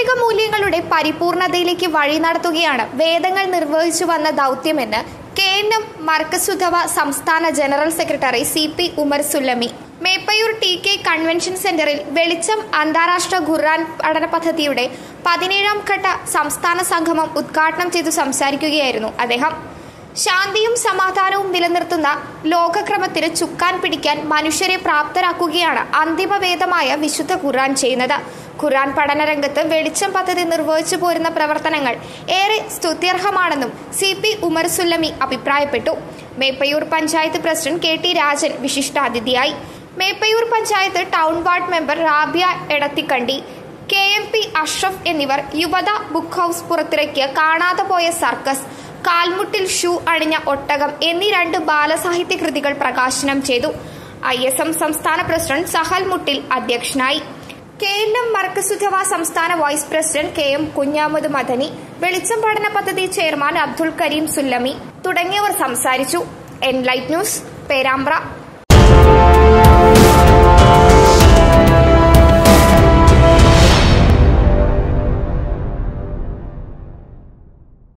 മാനവിക മൂല്യങ്ങളുടെ പരിപൂർണതയിലേക്ക് വഴി നടത്തുകയാണ് വേദങ്ങൾ നിർവഹിച്ചു വന്ന ദൗത്യമെന്ന് കെ എൻ എം മർക്കസുധവ സംസ്ഥാന general secretary C P Umar Sullami Meppayur T K convention സെന്ററിൽ വെളിച്ചം അന്താരാഷ്ട്ര ഖുർആൻ പഠന പദ്ധതിയുടെ പതിനേഴാം ഘട്ട സംസ്ഥാന സംഗമം ഉദ്ഘാടനം ചെയ്തു സംസാരിക്കുകയായിരുന്നു അദ്ദേഹം ശാന്തിയും സമാധാനവും നിലനിർത്തുന്ന ലോകക്രമത്തിന് ചുക്കാൻ പിടിക്കാൻ മനുഷ്യരെ പ്രാപ്തരാക്കുകയാണ് അന്തിമവേദമായ വിശുദ്ധ ഖുർആൻ ചെയ്യുന്നത് ഖുർആൻ പഠന രംഗത്ത് വെളിച്ചം പദ്ധതി നിർവഹിച്ചു പോരുന്ന പ്രവർത്തനങ്ങൾ ഏറെ സ്തുത്യർഹമാണെന്നും സി പി ഉമർ സുല്ലമി അഭിപ്രായപ്പെട്ടു Meppayur panchayat president K T Rajan വിശിഷ്ടാതിഥിയായി Meppayur panchayat town ward member Rabiya Edathikkandi K M P Ashraf എന്നിവർ യുവത ബുക്ക് ഹൌസ് പുറത്തിറക്കിയ കാണാതെ പോയ സർക്കസ് കാൽമുട്ടിൽ ഷൂ അണിഞ്ഞ ഒട്ടകം എന്നീ രണ്ട് ബാലസാഹിത്യ കൃതികൾ പ്രകാശനം ചെയ്തു ഐ എസ് എം സംസ്ഥാന പ്രസിഡന്റ് സഹൽ മുട്ടിൽ അധ്യക്ഷനായി കെ എൻ എം മർക്കസുധവ സംസ്ഥാന vice president K M Kunhamud Madani വെളിച്ചം പഠന പദ്ധതി ചെയർമാൻ അബ്ദുൾ കരീം സുല്ലമി തുടങ്ങിയവർ സംസാരിച്ചു എൻലൈറ്റ് ന്യൂസ് പേരാമ്പ്ര